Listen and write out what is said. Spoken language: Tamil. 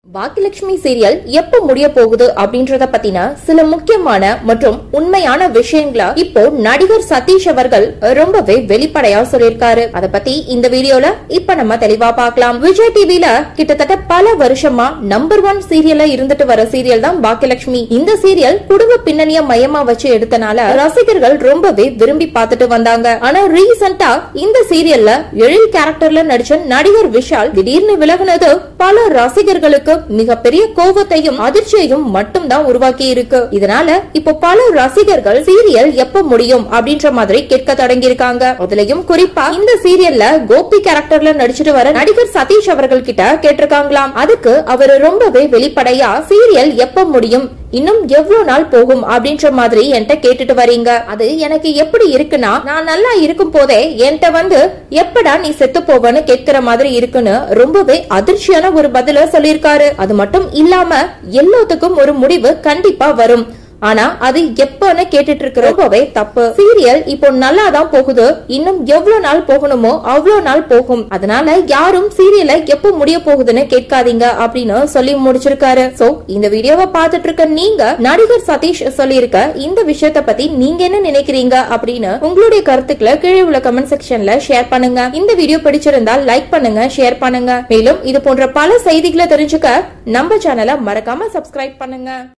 பாக்கியலட்சுமி சீரியல் எப்ப முடிய போகுது அப்படின்றத பத்தின சில முக்கியமான மற்றும் உண்மையான விஷயங்களை இப்போ நடிகர் சதீஷ் அவர்கள் ரொம்பவே வெளிப்படையா சொல்லியிருக்காரு அத பத்தி இந்த வீடியோல இப்ப நம்ம தெளிவா பார்க்கலாம் விஜய் டிவில கிட்டத்தட்ட பல வருஷமா நம்பர் ஒன் சீரியல்ல இருந்துட்டு வர சீரியல் தான் பாக்கியலட்சுமி இந்த சீரியல் குடும்ப பின்னணிய மையமா வச்சு எடுத்தனால ரசிகர்கள் ரொம்பவே விரும்பி பார்த்துட்டு வந்தாங்க ஆனா ரீசெண்டா இந்த சீரியல்ல எழில் கேரக்டர்ல நடிச்ச நடிகர் விஷால் திடீர்னு விலகுனது பல ரசிகர்களுக்கு மிகப்பெரிய கோபத்தையும் அதிர்ச்சியையும் மட்டும்தான் உருவாக்கி இருக்கு இதனால இப்போ பல ரசிகர்கள் சீரியல் எப்ப முடியும் அப்படின்ற மாதிரி கேட்க தொடங்கி இருக்காங்க அதுலயும் குறிப்பா இந்த சீரியல்ல கோபி கேரக்டர்ல நடிச்சிட்டு வர நடிகர் சதீஷ் அவர்கள் கிட்ட கேட்டிருக்காங்களாம் அதுக்கு அவரு ரொம்பவே வெளிப்படையா சீரியல் எப்ப முடியும் இன்னும் எவ்வளவு நாள் போகும் அப்படின்ற மாதிரி என்கிட்ட கேட்டுட்டு வரீங்க அது எனக்கு எப்படி இருக்குன்னா நான் நல்லா இருக்கும் போதே என்கிட்ட வந்து எப்படா நீ செத்து போவன்னு கேட்கிற மாதிரி இருக்குன்னு ரொம்பவே அதிர்ச்சியான ஒரு பதில சொல்லியிருக்காரு அது மட்டும் இல்லாம எல்லாத்துக்கும் ஒரு முடிவு கண்டிப்பா வரும் ஆனா அது எப்பன்னு கேட்டுட்டு இருக்கு ரொம்பவே தப்பு சீரியல் இப்போ நல்லா தான் போகுது இன்னும் எவ்வளவு நாள் போகணுமோ அவ்வளவு நாள் போகும் அதனால யாரும் சீரியலை எப்ப முடிய போகுதுன்னு கேட்காதீங்க அப்படின்னு சொல்லி முடிச்சிருக்காரு சோ இந்த வீடியோவை பார்த்துட்டு இருக்க நீங்க நடிகர் சதீஷ் சொல்லியிருக்க இந்த விஷயத்த பத்தி நீங்க என்ன நினைக்கிறீங்க அப்படின்னு உங்களுடைய கருத்துக்களை கீழே உள்ள கமெண்ட் செக்ஷன்ல ஷேர் பண்ணுங்க இந்த வீடியோ பிடிச்சிருந்தா லைக் பண்ணுங்க ஷேர் பண்ணுங்க மேலும் இது போன்ற பல செய்திகளை தெரிஞ்சுக்க நம்ம சேனலை மறக்காம சப்ஸ்கிரைப் பண்ணுங்க